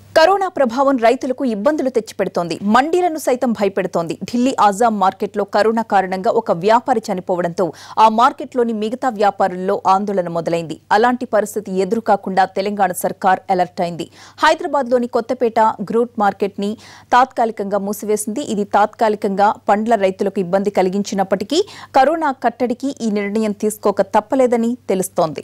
corona ప్రభావం రైతులకు ఇబ్బందులు తెచ్చిపెడుతోంది మండీలను సైతం భయపెడుతోంది ఢిల్లీ ఆజాం మార్కెట్లో కరోనా కారణంగా ఒక వ్యాపారి చనిపోవడంతో ఆ మార్కెట్లోని మిగతా వ్యాపారుల్లో ఆందోళన మొదలైంది అలాంటి పరిస్థితి ఎదురు కాకుండా తెలంగాణ సర్కార్ అలర్ట్ అయింది హైదరాబాద్లోని కొత్తపేట గ్రూట్ మార్కెట్ ని తాత్కాలికంగా మూసివేసింది ఇది తాత్కాలికంగా పండ్ల రైతులకు ఇబ్బంది కలిగించినప్పటికీ కరోనా కట్టడికి ఈ నిర్ణయం తీసుకోక తప్పలేదని తెలుస్తోంది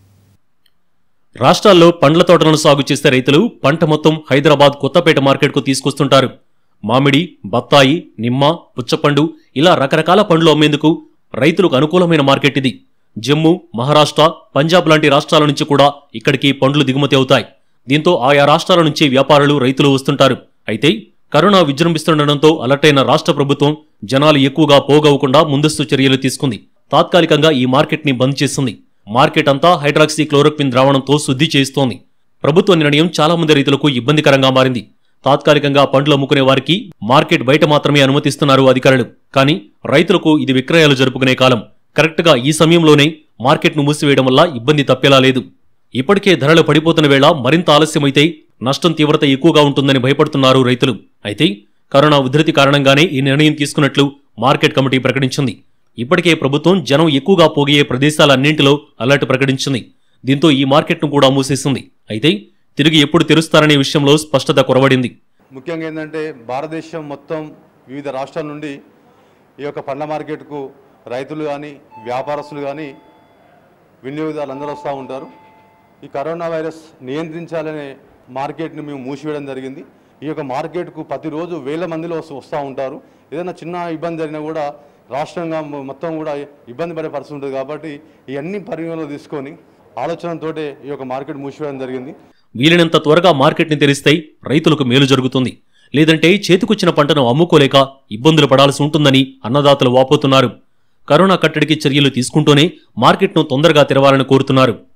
రాష్ట్రాల్లో పండ్ల తోటలను సాగు చేసే రైతులు పంట మొత్తం హైదరాబాద్ కొత్తపేట మార్కెట్కు తీసుకొస్తుంటారు మామిడి బత్తాయి నిమ్మ పుచ్చపండు ఇలా రకరకాల పండ్లు అమ్మేందుకు రైతులకు అనుకూలమైన మార్కెట్ ఇది జమ్మూ మహారాష్ట్ర పంజాబ్ లాంటి రాష్ట్రాల నుంచి కూడా ఇక్కడికి పండ్లు దిగుమతి అవుతాయి దీంతో ఆయా రాష్ట్రాల నుంచి వ్యాపారులు రైతులు వస్తుంటారు అయితే కరోనా విజృంభిస్తుండటంతో అలర్ట్ అయిన రాష్ట్ర ప్రభుత్వం జనాలు ఎక్కువగా పోగవకుండా ముందస్తు చర్యలు తీసుకుంది తాత్కాలికంగా ఈ మార్కెట్ ని బంద్ చేసింది మార్కెట్ అంతా హైడ్రాక్సీ క్లోరోక్విన్ ద్రావణంతో శుద్ధి చేస్తోంది ప్రభుత్వ నిర్ణయం చాలా మంది రైతులకు ఇబ్బందికరంగా మారింది తాత్కాలికంగా పండ్లు అమ్ముకునే వారికి మార్కెట్ బయట మాత్రమే అనుమతిస్తున్నారు అధికారులు కానీ రైతులకు ఇది విక్రయాలు జరుపుకునే కాలం కరెక్ట్గా ఈ సమయంలోనే మార్కెట్ను మూసివేయడం వల్ల ఇబ్బంది తప్పేలా లేదు ఇప్పటికే ధరలు పడిపోతున్న వేళ మరింత ఆలస్యమైతే నష్టం తీవ్రత ఎక్కువగా ఉంటుందని భయపడుతున్నారు రైతులు అయితే కరోనా ఉధృతి కారణంగానే ఈ నిర్ణయం తీసుకున్నట్లు మార్కెట్ కమిటీ ప్రకటించింది ఇప్పటికే ప్రభుత్వం జనం ఎక్కువగా పోగే ప్రదేశాలన్నింటిలో అలర్ట్ ప్రకటించింది దీంతో ఈ మార్కెట్ను కూడా మూసేసింది అయితే తిరిగి ఎప్పుడు తెరుస్తారనే విషయంలో స్పష్టత కొరవడింది ముఖ్యంగా ఏంటంటే భారతదేశం మొత్తం వివిధ రాష్ట్రాల నుండి ఈ యొక్క పండ్ల మార్కెట్కు రైతులు కానీ వ్యాపారస్తులు కానీ వినియోగదారులు అందరూ వస్తూ ఉంటారు ఈ కరోనా వైరస్ నియంత్రించాలనే మార్కెట్ని మేము మూసివేయడం జరిగింది ఈ యొక్క మార్కెట్కు ప్రతిరోజు వేల మందిలో వస్తూ వస్తూ ఉంటారు ఏదైనా చిన్న ఇబ్బంది జరిగినా కూడా రాష్ట్రంగా మొ- మొత్తం కూడా ఇబ్బంది పడే పరిస్థితి ఉంటుంది కాబట్టి ఇవన్నీ పరిగణలో తీసుకొని ఆలోచనతోటే ఈ యొక్క మార్కెట్ మూసివేయడం జరిగింది వీలైనంత త్వరగా మార్కెట్ని తెరిస్తే రైతులకు మేలు జరుగుతుంది లేదంటే చేతికొచ్చిన పంటను అమ్ముకోలేక ఇబ్బందులు పడాల్సి ఉంటుందని అన్నదాతలు వాపోతున్నారు కరోనా కట్టడికి చర్యలు తీసుకుంటూనే మార్కెట్ను తొందరగా తెరవాలని కోరుతున్నారు